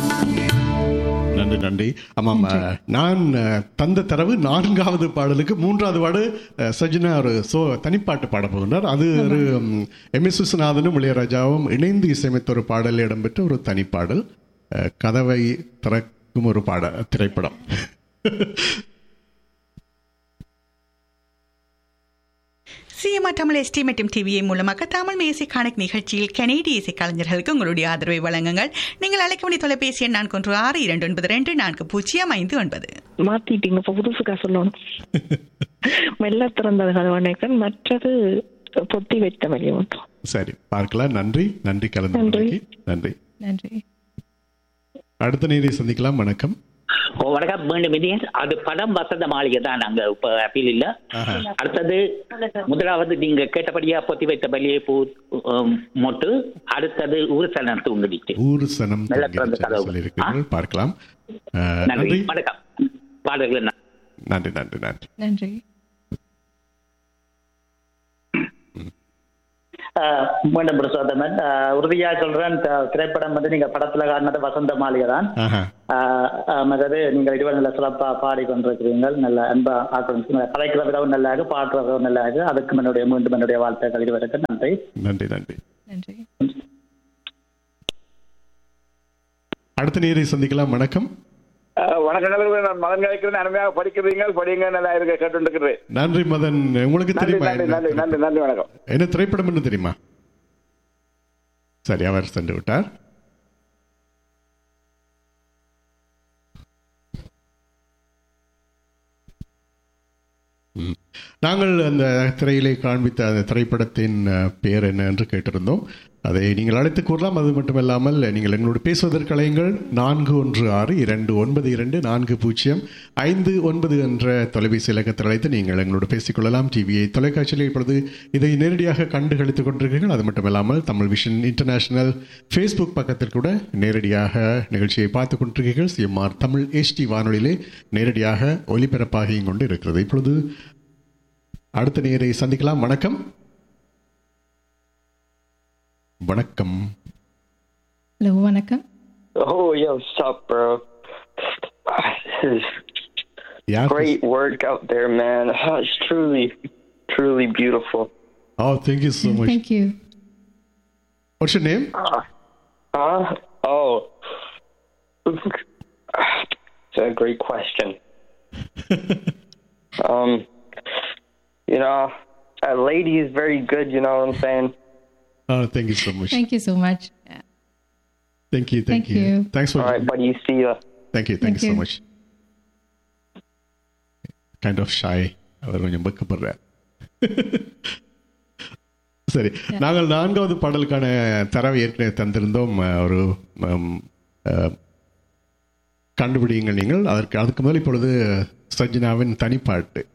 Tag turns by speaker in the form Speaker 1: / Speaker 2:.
Speaker 1: நன்றி நன்றி ஆமாம் அஹ், நான் அஹ், தந்த தரவு நான்காவது பாடலுக்கு மூன்றாவது பாடு அஹ், சஜினா ஒரு சோ தனிப்பாட்டு பாட போகின்றார் அது ஒரு ம், எம் எஸ் விஸ்வநாதனும் இளையராஜாவும் இணைந்து இசையமைத்த ஒரு பாடலில் இடம்பெற்ற ஒரு தனிப்பாடல் அஹ், கதவை திறக்கும் ஒரு பாட திரைப்படம்
Speaker 2: சிஎம்ஆர் தமிழ் எஸ்டி மற்றும் டிவிஐ மூலமாக தமிழ் மேசை கணக்கு நிகழ்ச்சியில் கனேடிய இசை கலைஞர்களுக்கு உங்களுடைய ஆதரவை வழங்குங்கள் நீங்கள் அழைக்க வேண்டிய தொலைபேசி எண் நான்கு ஒன்று ஆறு இரண்டு ஒன்பது ரெண்டு நான்கு பூஜ்ஜியம் ஐந்து ஒன்பது
Speaker 3: மாத்திட்டீங்க இப்ப புதுசுக்கா சொல்லணும் மெல்ல திறந்தது கதவணைக்கன் மற்றது பொத்தி வைத்த வழி மட்டும்
Speaker 1: சரி பார்க்கலாம் நன்றி நன்றி கலந்து
Speaker 3: நன்றி.
Speaker 1: கொண்டமைக்கு. நன்றி
Speaker 4: நன்றி
Speaker 1: அடுத்த நேரை சந்திக்கலாம் வணக்கம்
Speaker 5: ஓ, வணக்கம் மீண்டும் இது அது படம் வசந்த மாளிகை தான் நாங்க இப்ப அப்பீல் இல்ல
Speaker 1: ஆஹா.
Speaker 5: அடுத்தது முதலாவது நீங்க கேட்டபடியா பொத்தி வைத்த பலியை பூ உம், மொட்டு அடுத்தது ஊர்சனம் தூங்குடிச்சு
Speaker 1: ஊர் சனம்
Speaker 5: நல்ல
Speaker 1: தங்கியிருச்சு
Speaker 5: திறந்த கதவு.
Speaker 1: சொல்லியிருக்கிறீர்கள் பார்க்கலாம் அஹ்,
Speaker 5: நன்றி
Speaker 1: நன்றி
Speaker 5: வணக்கம் பாடல்கள் நன்றி.
Speaker 1: நன்றி நன்றி நன்றி
Speaker 4: நன்றி
Speaker 6: ஆஹ் மீண்டும் பிரசோதமன் ஆஹ் உறுதியா சொல்றேன் த- திரைப்படம் வந்து நீங்க படத்துல காட்டினது வசந்த மாளிகை தான்
Speaker 1: ஆஹா
Speaker 6: ஆஹ் ஆஹ் மற்றது நீங்கள் இருவர் நல்ல சிறப்பா பாடி கொண்டிருக்கிறீர்கள் நல்ல அன்பா ஆக்கணும் கதைக்கிற விதம் நல்லா இருக்கு பாடுற விதம் நல்லா இருக்கு அதுக்கு என்னுடைய மீண்டும் என்னுடைய வாழ்த்துக்கள் இருவருக்கு நன்றி
Speaker 1: நன்றி நன்றி
Speaker 4: நன்றி
Speaker 1: அடுத்த நேரை சந்திக்கலாம் வணக்கம்
Speaker 7: வணக்கம் நண்பர்களே. நான் மதன் கலைக்கிறேன் அருமையாக படிக்கிறீங்க படிங்க நல்லா இருக்க கேட்டுருக்கிறேன்
Speaker 1: நன்றி மதன் உங்களுக்கு
Speaker 7: நன்றி
Speaker 1: தெரியுமா
Speaker 7: நன்றி
Speaker 1: என்ன
Speaker 7: நன்றி நன்றி நன்றி வணக்கம்
Speaker 1: என்ன திரைப்படம் என்று தெரியுமா சரி அவர் சென்று விட்டார் ம். நாங்கள் அந்த திரையிலே காண்பித்த அந்த திரைப்படத்தின் அஹ், பெயர் என்ன என்று கேட்டிருந்தோம் அதை நீங்கள் அழைத்து கூறலாம் அது மட்டுமல்லாமல் நீங்கள் எங்களோடு பேசுவதற்கு அழையுங்கள் நான்கு ஒன்று ஆறு இரண்டு ஒன்பது இரண்டு நான்கு பூஜ்ஜியம் ஐந்து ஒன்பது என்ற தொலைபேசி இலக்கத்தில் அழைத்து நீங்கள் எங்களோடு பேசிக்கொள்ளலாம் டிவியை தொலைக்காட்சியில் இப்பொழுது இதை நேரடியாக கண்டு கழித்துக் கொண்டிருக்கிறீர்கள் அது மட்டுமல்லாமல் தமிழ் விஷன் இன்டர்நேஷனல் ஃபேஸ்புக் பக்கத்தில் கூட நேரடியாக நிகழ்ச்சியை பார்த்து கொண்டிருக்கிறீர்கள் சிஎம்ஆர் தமிழ் எஸ்டி வானொலியிலே நேரடியாக ஒலிபரப்பாகியும் கொண்டு இருக்கிறது இப்பொழுது அடுத்த நேரை சந்திக்கலாம் வணக்கம் வணக்கம்
Speaker 4: ஹலோ வணக்கம்
Speaker 8: Oh, yo, what's up, bro? This is
Speaker 1: யார்
Speaker 8: great work out there, man. It's truly, truly beautiful.
Speaker 1: Oh thank you so much
Speaker 4: thank you
Speaker 1: what's your name
Speaker 8: Huh? Oh. It's a great question. um, you know, a lady is very good, you know what I'm saying?
Speaker 1: Oh, thank you so much.
Speaker 4: Thank you so much
Speaker 1: Thank you, thank,
Speaker 4: Thank
Speaker 1: you.
Speaker 4: you.
Speaker 1: Thanks for
Speaker 8: All right, buddy, see ya.
Speaker 1: Thank you, thank,
Speaker 4: Thank
Speaker 1: you so
Speaker 4: you.
Speaker 1: much. Kind of shy. அவர் கொஞ்சம் வெக்கப்படுறார் சரி நாங்கள் நான்காவது பாடலுக்கான தரவை ஏற்கனவே தந்திருந்தோம் அஹ், ஒரு ம், அஹ், கண்டுபிடியுங்கள் நீங்கள் அதற்கு அதுக்கு முதல் இப்பொழுது சஜ்னாவின் தனிப்பாட்டு